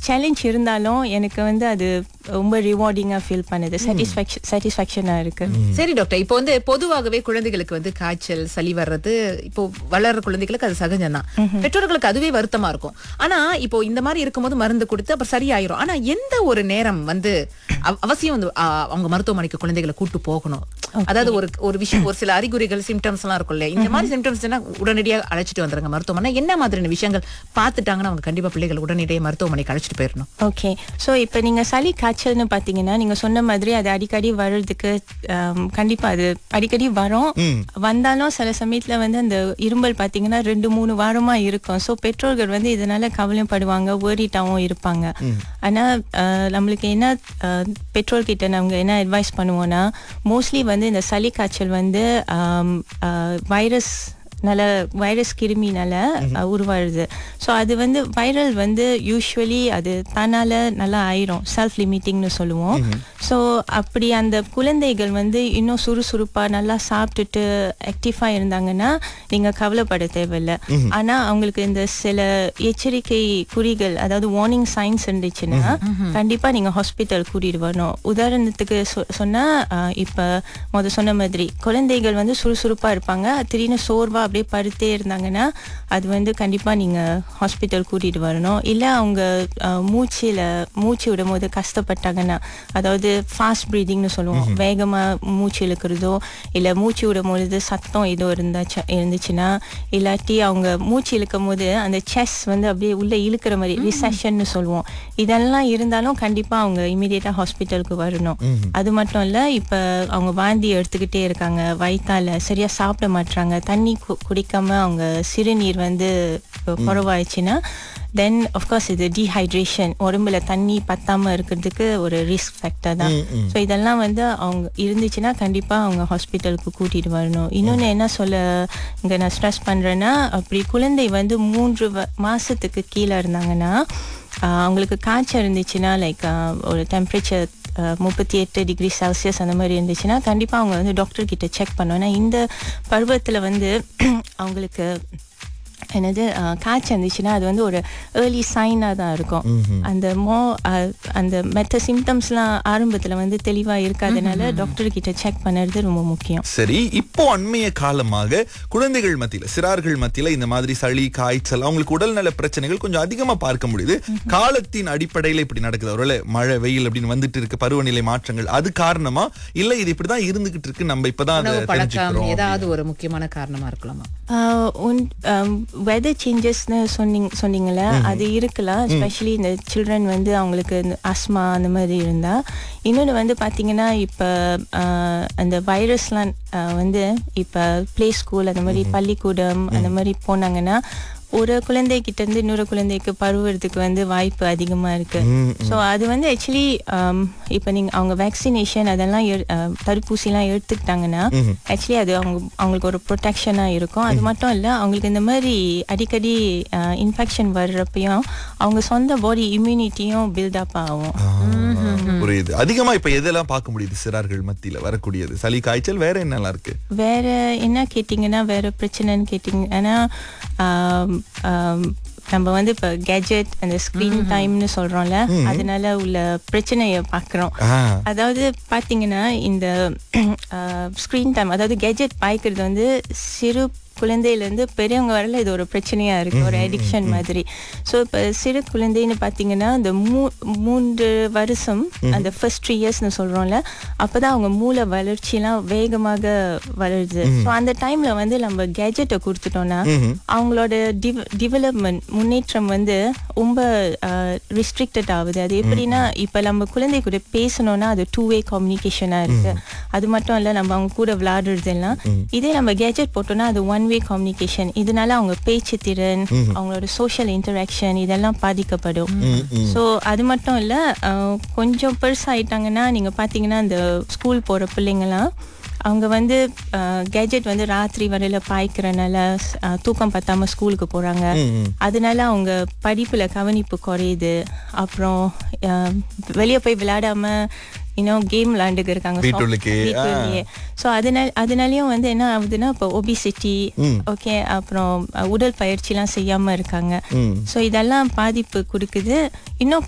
Challenge இருந்தாலும் எனக்கு வந்து அது ரொம்ப ரிவார்டிங்காக ஃபீல் பண்ணுது சாட்டிஸ்ஃபேக்ஷன் சாட்டிஸ்ஃபேக்ஷனாக இருக்கு சரி டாக்டர் இப்போ வந்து பொதுவாகவே குழந்தைகளுக்கு வந்து காய்ச்சல் சளி வர்றது இப்போ வளர்ற குழந்தைகளுக்கு அது சகஜம்தான் பெற்றோர்களுக்கு அதுவே வருத்தமா இருக்கும் ஆனா இப்போ இந்த மாதிரி இருக்கும்போது மருந்து கொடுத்து அப்புறம் சரியாயிரும் ஆனா எந்த ஒரு நேரம் வந்து அவ- அவசியம் வந்து ஆ, அவங்க மருத்துவமனைக்கு குழந்தைகளை கூட்டு போகணும் அதாவது ஒரு ஒரு விஷயம் ஒரு சில அறிகுறிகள் சிம்டம்ஸ் எல்லாம் இருக்கும்ல இந்த மாதிரி சிம்டம்ஸ் உடனடியாக அழைச்சிட்டு வந்துருங்க மருத்துவமனை என்ன மாதிரியான விஷயங்கள் பார்த்துட்டாங்கன்னா அவங்க கண்டிப்பா பிள்ளைகள் உடனடியாக மருத்துவமனைக்கு அழைச்சிட்டு போயிடணும் ஓகே ஸோ இப்போ நீங்கள் சளி காய்ச்சல்னு பார்த்தீங்கன்னா நீங்கள் சொன்ன மாதிரி அது அடிக்கடி வர்றதுக்கு கண்டிப்பாக அது அடிக்கடி வரும் வந்தாலும் சில சமயத்தில் வந்து அந்த இரும்பல் பார்த்தீங்கன்னா ரெண்டு மூணு வாரமாக இருக்கும் ஸோ பெற்றோர்கள் வந்து இதனால கவலைப்படுவாங்க ஓரிட்டாவும் இருப்பாங்க ஆனால் நம்மளுக்கு என்ன அஹ், பெற்றோர்கிட்ட நாங்கள் என்ன அட்வைஸ் பண்ணுவோம்னா மோஸ்ட்லி வந்து இந்த சளி காய்ச்சல் வந்து வைரஸ் நல்ல வைரஸ் கிருமினால அஹ், உருவாகுது ஸோ அது வந்து வைரல் வந்து யூஸ்வலி அது தன்னால நல்லா ஆயிரும் செல்ஃப் லிமிட்டிங்னு சொல்லுவோம் ஸோ அப்படி அந்த குழந்தைகள் வந்து இன்னும் சுறுசுறுப்பாக நல்லா சாப்பிட்டுட்டு ஆக்டிவாக இருந்தாங்கன்னா நீங்கள் கவலைப்பட தேவையில்லை ஆனால் அவங்களுக்கு இந்த சில எச்சரிக்கை குறிகள் அதாவது வார்னிங் சைன்ஸ் இருந்துச்சுன்னா கண்டிப்பாக நீங்கள் ஹாஸ்பிட்டல் கூட்டிட்டு வரணும் உதாரணத்துக்கு சொ சொன்னால் இப்போ முத சொன்ன மாதிரி குழந்தைகள் வந்து சுறுசுறுப்பாக இருப்பாங்க திடீர்னு சோர்வாக அப்படியே படுத்தே இருந்தாங்கன்னா அது வந்து கண்டிப்பாக நீங்கள் ஹாஸ்பிட்டல் கூட்டிட்டு வரணும் இல்லை அவங்க அஹ், மூச்சில் மூச்சு விடும் போது கஷ்டப்பட்டாங்கன்னா அதாவது ஃபாஸ்ட் ப்ரீதிங்னு சொல்லுவோம் வேகமாக மூச்சு இழுக்கிறதோ இல்லை மூச்சு விடும் பொழுது சத்தம் ஏதோ இருந்தாச்சு இருந்துச்சுன்னா இல்லாட்டி அவங்க மூச்சு இழுக்கும் போது அந்த செஸ் வந்து அப்படியே உள்ளே இழுக்கிற மாதிரி ரிசெஷன்னு சொல்லுவோம் இதெல்லாம் இருந்தாலும் கண்டிப்பாக அவங்க இமீடியட்டாக ஹாஸ்பிட்டலுக்கு வரணும் அது மட்டும் இல்லை இப்போ அவங்க வாந்தி எடுத்துக்கிட்டே இருக்காங்க வயித்தால சரியாக சாப்பிட மாட்றாங்க தண்ணி கு- குடிக்காம அவங்க சிறுநீர் வந்து குறவாயிடுச்சுன்னா தென் அஃப்கோர்ஸ் இது டீஹைட்ரேஷன் உடம்புல தண்ணி பத்தாம இருக்கிறதுக்கு ஒரு ரிஸ்க் ஃபேக்டர் தான் ஸோ இதெல்லாம் வந்து அவங்க இருந்துச்சுன்னா கண்டிப்பாக அவங்க ஹாஸ்பிட்டலுக்கு கூட்டிட்டு வரணும் இன்னொன்று என்ன சொல்ல இங்கே நான் ஸ்ட்ரெஸ் பண்ணுறேன்னா அப்படி குழந்தை வந்து மூன்று வ- மாசத்துக்கு கீழே இருந்தாங்கன்னா ஆஹ் அவங்களுக்கு காய்ச்சல் இருந்துச்சுன்னா லைக் ஒரு டெம்பரேச்சர் முப்பத்தி எட்டு டிகிரி செல்சியஸ் அந்த மாதிரி இருந்துச்சுன்னா கண்டிப்பாக அவங்க வந்து டாக்டர் கிட்ட செக் பண்ணுவோம் ஏன்னா இந்த பருவத்தில் வந்து அவங்களுக்கு என்னது அஹ், காய்ச்சல் இருந்துச்சுன்னா அது வந்து ஒரு ஏர்லி சைனாக தான் இருக்கும் அந்த மோ அஹ், அந்த மெத்த சிம்டம்ஸ்லாம் ஆரம்பத்தில் வந்து தெளிவாக இருக்காதனால டாக்டர் கிட்ட செக் பண்ணுறது ரொம்ப முக்கியம் சரி இப்போ அண்மைய காலமாக குழந்தைகள் மத்தியில சிறார்கள் மத்தியில இந்த மாதிரி சளி காய்ச்சல் அவங்களுக்கு உடல்நல பிரச்சனைகள் கொஞ்சம் அதிகமா பார்க்க முடியுது காலத்தின் அடிப்படையில இப்படி நடக்குது ஒருவேளை மழை வெயில் அப்படின்னு வந்துட்டு இருக்கு பருவநிலை மாற்றங்கள் அது காரணமா இல்ல இது இப்படிதான் இருந்துகிட்டு இருக்கு நம்ம இப்பதான் அதை உணவு பழக்கம் தெரிஞ்சுக்கிறோம் ஏதாவது ஒரு முக்கியமான காரணமா இருக்கலாமா வெதர் சேஞ்சஸ்னு சொன்னீங்க சொன்னீங்கல்ல அது இருக்கலாம் எஸ்பெஷலி இந்த சில்ட்ரன் வந்து அவங்களுக்கு இந்த அஸ்மா அந்த மாதிரி இருந்தா இன்னொன்று வந்து பார்த்தீங்கன்னா இப்போ அந்த வைரஸ்லாம் வந்து இப்போ ப்ளே ஸ்கூல் அந்த மாதிரி பள்ளிக்கூடம் அந்த மாதிரி போனாங்கன்னா ஒரு குழந்தைகிட்ட இருந்து இன்னொரு குழந்தைக்கு பருவறதுக்கு வந்து வாய்ப்பு அதிகமாக இருக்கு ஸோ அது வந்து ஆக்சுவலி இப்போ நீங்கள் அவங்க வேக்சினேஷன் அதெல்லாம் எடு- அஹ், தடுப்பூசிலாம் எடுத்துக்கிட்டாங்கன்னா ஆக்சுவலி அது அவங்க அவங்களுக்கு ஒரு ப்ரொடெக்ஷனாக இருக்கும் அது மட்டும் இல்லை அவங்களுக்கு இந்த மாதிரி அடிக்கடி இன்ஃபெக்ஷன் வர்றப்பையும் அவங்க சொந்த பாடி இம்யூனிட்டியும் பில்டப் ஆகும் புரியுது அதிகமா இப்ப எதெல்லாம் பார்க்க முடியுது சிறார்கள் மத்தியில வரக்கூடியது சளி காய்ச்சல் வேற என்னெல்லாம் இருக்கு வேற என்ன கேட்டிங்கன்னா வேற பிரச்சனைன்னு கேட்டிங்கன்னா ஆம், ஆம், நம்ம வந்து இப்போ கேஜெட் அந்த ஸ்க்ரீன் டைம்னு சொல்றோம்ல அதனால உள்ள பிரச்சனையை பார்க்குறோம் ஆ. அதாவது பார்த்தீங்கன்னா இந்த ஸ்க்ரீன் டைம் அதாவது கேஜெட் பாய்க்கிறது வந்து சிறு குழந்தையிலேருந்து பெரியவங்க வரல இது ஒரு பிரச்சனையா இருக்கு ஒரு அடிக்ஷன் மாதிரி ஸோ இப்போ சிறு குழந்தைன்னு பார்த்தீங்கன்னா இந்த மூ மூன்று வருஷம் அந்த ஃபர்ஸ்ட் த்ரீ இயர்ஸ்னு சொல்கிறோம்ல அப்போ தான் அவங்க மூளை வளர்ச்சிலாம் வேகமாக வளருது ஸோ அந்த டைமில் வந்து நம்ம கேஜெட்டை கொடுத்துட்டோம்னா அவங்களோட டிவ டெவலப்மெண்ட் முன்னேற்றம் வந்து ரொம்ப ரிஸ்ட்ரிக்டட் ஆகுது அது எப்படின்னா இப்போ நம்ம குழந்தை கூட பேசணும்னா அது டூ வே கம்யூனிகேஷனாக இருக்கு அது மட்டும் இல்லை நம்ம அவங்க கூட விளையாடுறது எல்லாம் இதே நம்ம கேஜெட் போட்டோம்னா அது ஒன் வே கம்யூனிகேஷன் இதனால அவங்க பேச்சு திறன் அவங்களோட சோஷியல் இன்டராக்ஷன் இதெல்லாம் பாதிக்கப்படும் ஸோ அது மட்டும் இல்லை கொஞ்சம் பெருசாயிட்டாங்கன்னா நீங்கள் பார்த்தீங்கன்னா இந்த ஸ்கூல் போகிற பிள்ளைங்கலாம் அவங்க வந்து கேஜெட் வந்து ராத்திரி வரையில பாய்க்கிறனால அஹ், தூக்கம் பத்தாம ஸ்கூலுக்கு போறாங்க அதனால அவங்க படிப்புல கவனிப்பு குறையுது அப்புறம் அஹ், வெளிய போய் விளையாடாம இன்னும் கேம் விளையாண்டுக்கு இருக்காங்க வீட்டுள்ளுக்கே, ஆ. வீட்டுள்ளேயே ஸோ அதனால அதனாலயும் வந்து என்ன ஆகுதுன்னா இப்போ ஒபிசிட்டி ஓகே அப்புறம் அஹ், உடல் பயிற்சிலாம் செய்யாம இருக்காங்க ஸோ இதெல்லாம் பாதிப்பு கொடுக்குது இன்னும்